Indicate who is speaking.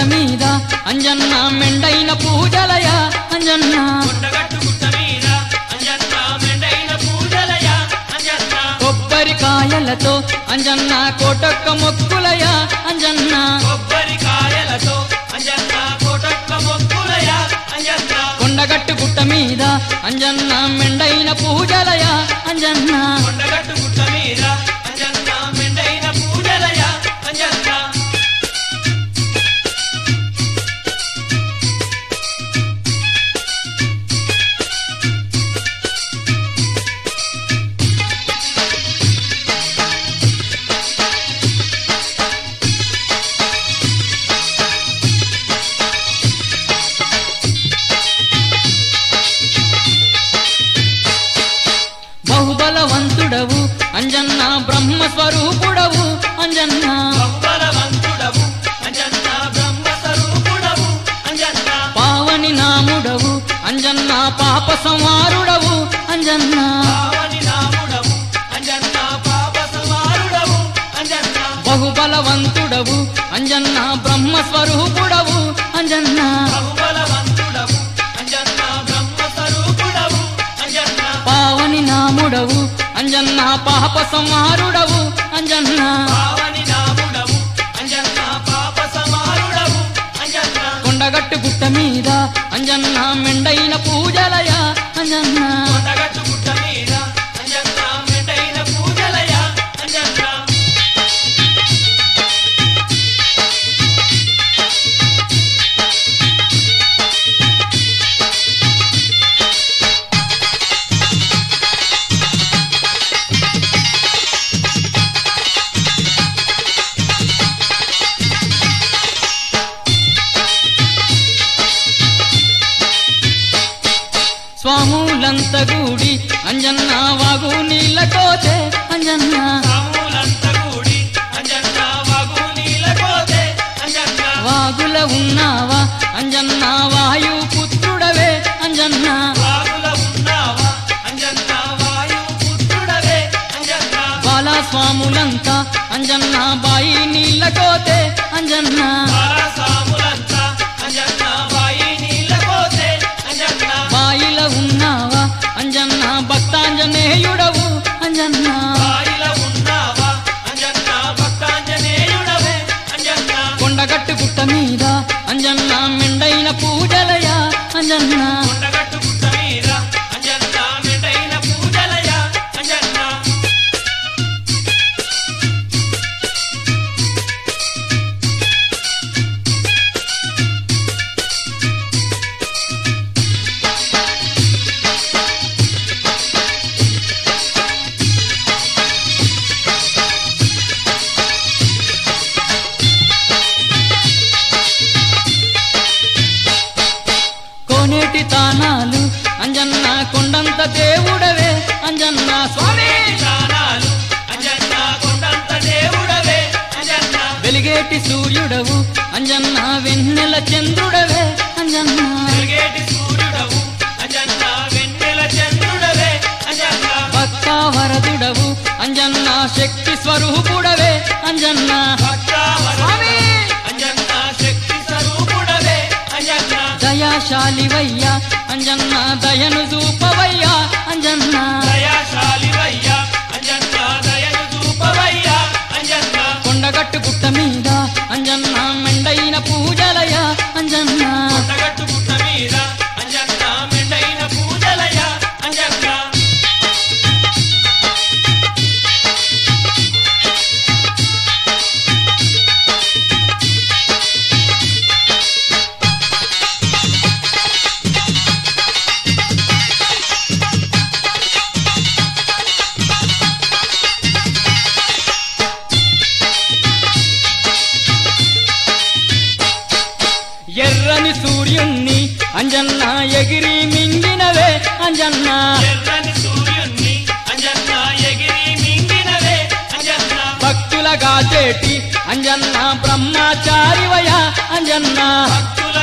Speaker 1: మీద అంజన్న మెండైన పూజలయ అంజన్న
Speaker 2: కొండగట్టు గుట్ట మీద అంజన్న మెండైన పూజలయ అంజన్న
Speaker 1: కొబ్బరికాయలతో అంజన్న కోటొక్క మొక్కులయ అంజన్న
Speaker 2: కొబ్బరికాయలతో అంజన్న కోటొక్క మొక్కులయ అంజన్న
Speaker 1: కొండగట్టు గుట్ట మీద అంజన్న మెండైన పూజలయ అంజన్న
Speaker 2: కొండగట్టు గుట్ట మీద అంజన్న మెండైన పూజలయ అంజన్న
Speaker 1: బహుబలవంతుడవు అంజన్న బ్రహ్మ స్వరూపుడవు అంజన్న
Speaker 2: బహుబలవంతుడవు అంజన్న బ్రహ్మ స్వరూపుడవు అంజన్న
Speaker 1: పావని నాముడవు అంజన్న పాప సంహారుడవు అంజన్న
Speaker 2: పావని నాముడవు అంజన్న పాప సమారుడవు అంజన్న
Speaker 1: బహుబలవంతుడవు అంజన్న బ్రహ్మ స్వరూపుడవు అంజన్న
Speaker 2: బహుబలవంతుడవు అంజన్న బ్రహ్మ స్వరూపుడవు అంజన్న
Speaker 1: పావని నాముడవు అంజన్న పాప సంహారుడవు అంజన్న
Speaker 2: పావని నాముడవు అంజన్న పాప సమారుడవు అంజన్న
Speaker 1: కొండగట్టు గుట్ట మీద అంజన్న మెండైన పూజలయ అంజన్న
Speaker 2: కొండగట్టు గుట్ట మీద అంజన్న మెండైన పూజలయ అంజన్న
Speaker 1: స్వాములంత గూడి అంజన్న వాగు నీళ్ళ కోతే అంజన్న
Speaker 2: రాములంత కూడి అంజన్న వాగు నీల కోతే అంజన్న
Speaker 1: వాగుల ఉన్నావా అంజన్న వాయు పుత్రుడవే అంజన్న
Speaker 2: వాగుల ఉన్నావా అంజన్న వాయు పుత్రుడవే అంజన్న
Speaker 1: బాలా స్వాములంతా అంజన్న బాయి నీళ్ళ కోతే అంజన్న
Speaker 2: బాలసాములంతా అంజన్న బాయి నీళ్ళ కోతే అంజన్న
Speaker 1: బాయిల ఉన్నావా అంజన్న భక్తాంజనేయుడవు అంజన్న
Speaker 2: బాయిల ఉన్నావా అంజన్న భక్తాంజనేయుడవే అంజన్న
Speaker 1: కొండగట్టు గుట్ట మీద అంజన్న మెండైన పూజలయ అంజన్న
Speaker 2: కొండగట్టు గుట్ట మీద అంజన్న మెండైన పూజలయ అంజన్న
Speaker 1: కోనేటి తానాలు అంజన్న కొండంత దేవుడవే అంజన్న స్వామి
Speaker 2: దానాలు అంజన్న కొండంత దేవుడవే అంజన్న
Speaker 1: వెలిగేటి సూర్యుడవు అంజన్న వెన్నెల చంద్రుడవే అంజన్న
Speaker 2: వెలిగేటి సూర్యుడవు అంజన్న వెన్నెల చంద్రుడవే అంజన్న
Speaker 1: భక్తావరదుడవు అంజన్న శక్తి స్వరూపుడవే అంజన్న
Speaker 2: భక్తావరణ అంజన్న శక్తి స్వరూపుడవే అంజన్న
Speaker 1: దయాశాలివయ్యా అంజన్న దయను చూపవయ్యా అంజన్న
Speaker 2: దయాశాలివయ్యా అంజన్న దయను చూపవయ్యా అంజన్న
Speaker 1: కొండగట్టు గుట్ట మీద అంజన్న మెండైన పూజలయ అంజన్న
Speaker 2: కొండగట్టు గుట్ట మీద అంజన్న మెండైన పూజలయ అంజన్న
Speaker 1: ఎర్రని సూర్యుణ్ణి అంజన్న ఎగిరి మింగినవే అంజన్న
Speaker 2: ఎర్రని సూర్యుణ్ణి అంజన్న ఎగిరి మింగినవే అంజన్న
Speaker 1: భక్తులగా చేటి అంజన్న బ్రహ్మచారివయ అంజన్న
Speaker 2: భక్తుల